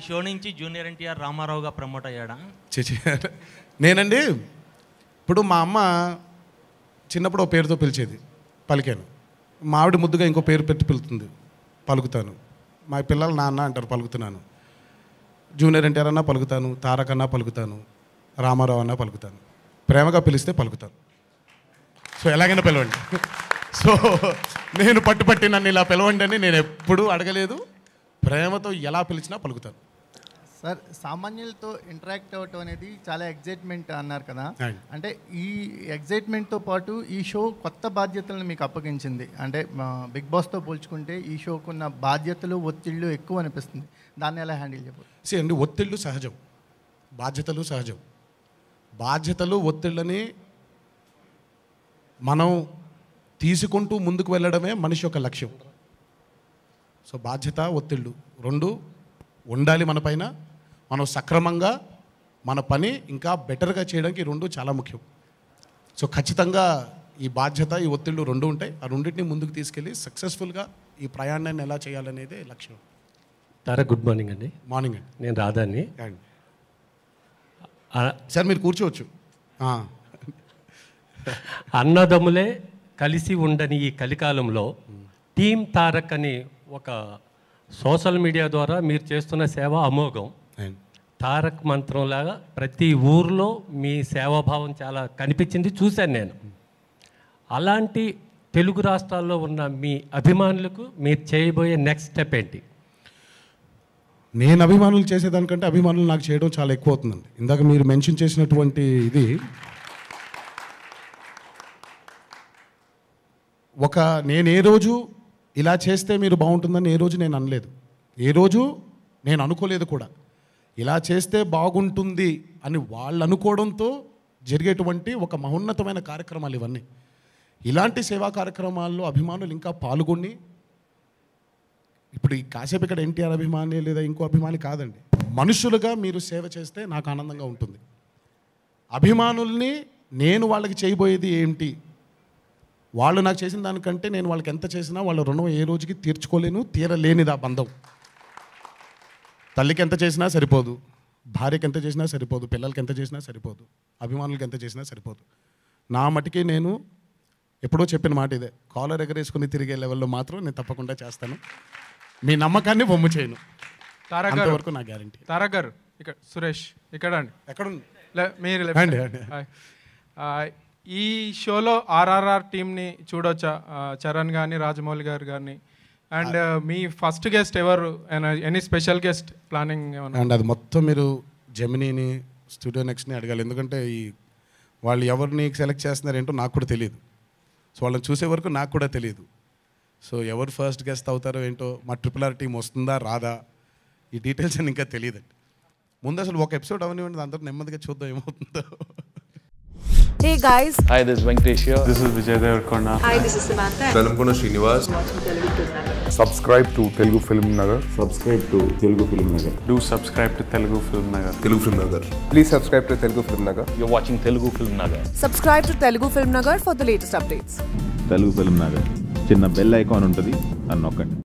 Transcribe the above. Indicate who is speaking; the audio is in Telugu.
Speaker 1: షో నుంచి జూనియర్ ఎన్టీఆర్ రామారావుగా ప్రమోట్ అయ్యాడా
Speaker 2: చిచి నేనండి ఇప్పుడు మా అమ్మ చిన్నప్పుడు ఓ పేరుతో పిలిచేది పలికాను మా ఆవిడ ముద్దుగా ఇంకో పేరు పెట్టి పిలుతుంది పలుకుతాను మా పిల్లలు నాన్న అంటారు పలుకుతున్నాను జూనియర్ ఎన్టీఆర్ అన్నా పలుకుతాను తారక్ అన్నా పలుకుతాను రామారావు అన్నా పలుకుతాను ప్రేమగా పిలిస్తే పలుకుతాను సో ఎలాగైనా పిలవండి సో నేను పట్టుపట్టి నన్ను ఇలా పిలవండి అని నేను ఎప్పుడూ అడగలేదు ప్రేమతో ఎలా పిలిచినా పలుకుతాను
Speaker 3: సార్ సామాన్యులతో ఇంటరాక్ట్ అవ్వటం అనేది చాలా ఎగ్జైట్మెంట్ అన్నారు కదా
Speaker 2: అవును.
Speaker 3: అంటే ఈ ఎగ్జైట్మెంట్తో పాటు ఈ షో కొత్త బాధ్యతలను మీకు అప్పగించింది అంటే మా బిగ్ బాస్తో పోల్చుకుంటే ఈ షోకున్న బాధ్యతలు ఒత్తిళ్ళు ఎక్కువ అనిపిస్తుంది దాన్ని ఎలా హ్యాండిల్ చేయబోతుంది
Speaker 2: సే అండి ఒత్తిళ్ళు సహజం బాధ్యతలు సహజం బాధ్యతలు ఒత్తిళ్ళని మనం తీసుకుంటూ ముందుకు వెళ్ళడమే మనిషి యొక్క లక్ష్యం సో బాధ్యత ఒత్తిళ్ళు రెండు ఉండాలి మన పైన మనం సక్రమంగా మన పని ఇంకా బెటర్గా చేయడానికి ఈ రెండు చాలా ముఖ్యం సో ఖచ్చితంగా ఈ బాధ్యత ఈ ఒత్తిళ్ళు రెండు ఉంటాయి ఆ రెండింటిని ముందుకు తీసుకెళ్ళి సక్సెస్ఫుల్గా ఈ ప్రయాణాన్ని ఎలా చేయాలనేదే లక్ష్యం
Speaker 4: తారా గుడ్ మార్నింగ్ అండి
Speaker 2: మార్నింగ్ అండి
Speaker 4: నేను రాధాని
Speaker 2: అండి
Speaker 4: ఆ-
Speaker 2: సార్ మీరు కూర్చోవచ్చు ఆ,
Speaker 4: అన్నదమ్ములే కలిసి ఉండని ఈ కలికాలంలో టీమ్ తారక్ అని ఒక సోషల్ మీడియా ద్వారా మీరు చేస్తున్న సేవ అమోఘం
Speaker 2: అండి.
Speaker 4: తారక్ మంత్రంలాగా ప్రతి ఊర్లో మీ సేవాభావం చాలా కనిపించింది చూశాను నేను అలాంటి తెలుగు రాష్ట్రాల్లో ఉన్న మీ అభిమానులకు మీరు చేయబోయే నెక్స్ట్ స్టెప్ ఏంటి
Speaker 2: నేను అభిమానులు చేసేదానికంటే అభిమానులు నాకు చేయడం చాలా ఎక్కువ అవుతుందండి ఇందాక మీరు మెన్షన్ చేసినటువంటి ఇది ఒక నేను ఏ రోజు ఇలా చేస్తే మీరు బాగుంటుందని ఏ రోజు నేను అనలేదు ఏ రోజు నేను అనుకోలేదు కూడా ఇలా చేస్తే బాగుంటుంది అని వాళ్ళు అనుకోవడంతో జరిగేటువంటి ఒక మహోన్నతమైన కార్యక్రమాలు ఇవన్నీ ఇలాంటి సేవా కార్యక్రమాల్లో అభిమానులు ఇంకా పాల్గొని ఇప్పుడు ఈ కాసేపు ఇక్కడ ఎన్టీఆర్ అభిమాని లేదా ఇంకో అభిమాని కాదండి మనుషులుగా మీరు సేవ చేస్తే నాకు ఆనందంగా ఉంటుంది అభిమానుల్ని నేను వాళ్ళకి చేయబోయేది ఏంటి వాళ్ళు నాకు చేసిన దానికంటే నేను వాళ్ళకి ఎంత చేసినా వాళ్ళ రుణం ఏ రోజుకి తీర్చుకోలేను తీరలేనిది ఆ బంధం తల్లికి ఎంత చేసినా సరిపోదు భార్యకి ఎంత చేసినా సరిపోదు పిల్లలకి ఎంత చేసినా సరిపోదు అభిమానులకి ఎంత చేసినా సరిపోదు నా మటుకి నేను ఎప్పుడో చెప్పిన మాట ఇదే కాలర్ ఎగరేసుకుని తిరిగే లెవెల్లో మాత్రం నేను తప్పకుండా చేస్తాను మీ నమ్మకాన్ని బొమ్ము చేయను
Speaker 5: తారక్ గారు
Speaker 2: అంతవరకు నా గ్యారంటీ
Speaker 5: తారక్ గారు ఇక్కడ సురేష్ ఇక్కడ అండి
Speaker 2: ఎక్కడ
Speaker 5: లే- మీరు left
Speaker 2: అండి,
Speaker 5: side.
Speaker 2: అండి.
Speaker 5: హాయ్. ఆ, ఈ షోలో ఆర్ఆర్ఆర్ టీంని చూడొచ్చా ఆ, చరణ్ కానీ రాజమౌళి గారు కానీ అండ్ మీ ఫస్ట్ గెస్ట్ ఎవరు ఎనీ స్పెషల్ గెస్ట్ ప్లానింగ్ ఏమన్నా
Speaker 2: అండ్ అది మొత్తం మీరు జెమినీని స్టూడియో నెక్స్ట్ని అడగాలి ఎందుకంటే ఈ వాళ్ళు ఎవరిని సెలెక్ట్ చేస్తున్నారు ఏంటో నాకు కూడా తెలియదు సో వాళ్ళని చూసే వరకు నాకు కూడా తెలియదు సో ఎవరు ఫస్ట్ గెస్ట్ అవుతారో ఏంటో మా ట్రిపుల్ ఆర్ టీం వస్తుందా రాదా ఈ డీటెయిల్స్ అని ఇంకా తెలియదండి ముందు అసలు ఒక ఎపిసోడ్ అవనివ్వండి అందరూ నెమ్మదిగా చూద్దాం ఏమవుతుందో
Speaker 6: Hey guys,
Speaker 7: Hi, this is Venkatesh here.
Speaker 8: This is Vijay Devarkonda.
Speaker 6: hi, this is Samantha.
Speaker 9: Velankonda Srinivas subscribe to Telugu film Nagar subscribe to Telugu film Nagar
Speaker 8: Do subscribe to Telugu Film Nagar.
Speaker 9: Telugu film Nagar please subscribe to Telugu film Nagar
Speaker 7: You're watching Telugu Film Nagar.
Speaker 6: Subscribe to Telugu Film Nagar for the latest updates.
Speaker 10: Telugu film Nagar చిన్న బెల్ ఐకాన్ ఉంటుంది అని నొక్కండి